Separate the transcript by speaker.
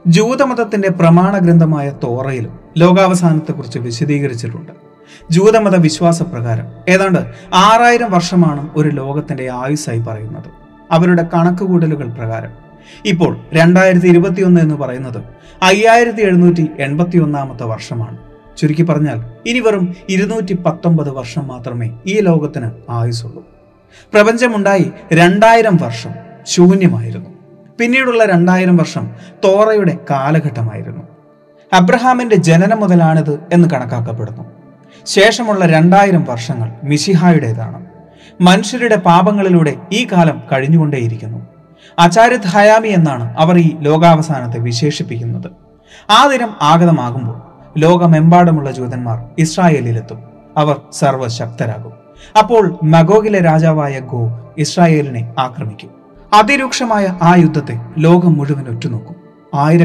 Speaker 1: ജൂതമതത്തിന്റെ പ്രമാണ ഗ്രന്ഥമായ തോറയിലും ലോകാവസാനത്തെക്കുറിച്ച് വിശദീകരിച്ചിട്ടുണ്ട് ജൂതമത വിശ്വാസപ്രകാരം ഏതാണ്ട് ആറായിരം വർഷമാണ് ഒരു ലോകത്തിന്റെ ആയുസ്സായി പറയുന്നത് അവരുടെ കണക്കുകൂട്ടലുകൾ പ്രകാരം ഇപ്പോൾ രണ്ടായിരത്തി ഇരുപത്തിയൊന്ന് എന്ന് പറയുന്നത് അയ്യായിരത്തി എഴുന്നൂറ്റി എൺപത്തി ഒന്നാമത്തെ വർഷമാണ് ചുരുക്കി പറഞ്ഞാൽ ഇനി വെറും ഇരുന്നൂറ്റി പത്തൊമ്പത് വർഷം മാത്രമേ ഈ ലോകത്തിന് ആയുസുള്ളൂ പ്രപഞ്ചമുണ്ടായി രണ്ടായിരം വർഷം ശൂന്യമായിരുന്നു പിന്നീടുള്ള രണ്ടായിരം വർഷം തോറയുടെ കാലഘട്ടമായിരുന്നു അബ്രഹാമിന്റെ ജനനം മുതലാണിത് എന്ന് കണക്കാക്കപ്പെടുന്നു ശേഷമുള്ള രണ്ടായിരം വർഷങ്ങൾ മിശിഹായുടേതാണ് മനുഷ്യരുടെ പാപങ്ങളിലൂടെ ഈ കാലം കഴിഞ്ഞുകൊണ്ടേയിരിക്കുന്നു ആചാര്യത് ഹയാമി എന്നാണ് അവർ ഈ ലോകാവസാനത്തെ വിശേഷിപ്പിക്കുന്നത് ആ ദിനം ആഗതമാകുമ്പോൾ ലോകമെമ്പാടുമുള്ള ജൂതന്മാർ ഇസ്രായേലിലെത്തും അവർ സർവശക്തരാകും അപ്പോൾ മഗോഗിലെ രാജാവായ ഗോ ഇസ്രായേലിനെ ആക്രമിക്കും അതിരൂക്ഷമായ ആ യുദ്ധത്തെ ലോകം മുഴുവൻ ഉറ്റുനോക്കും ആയിര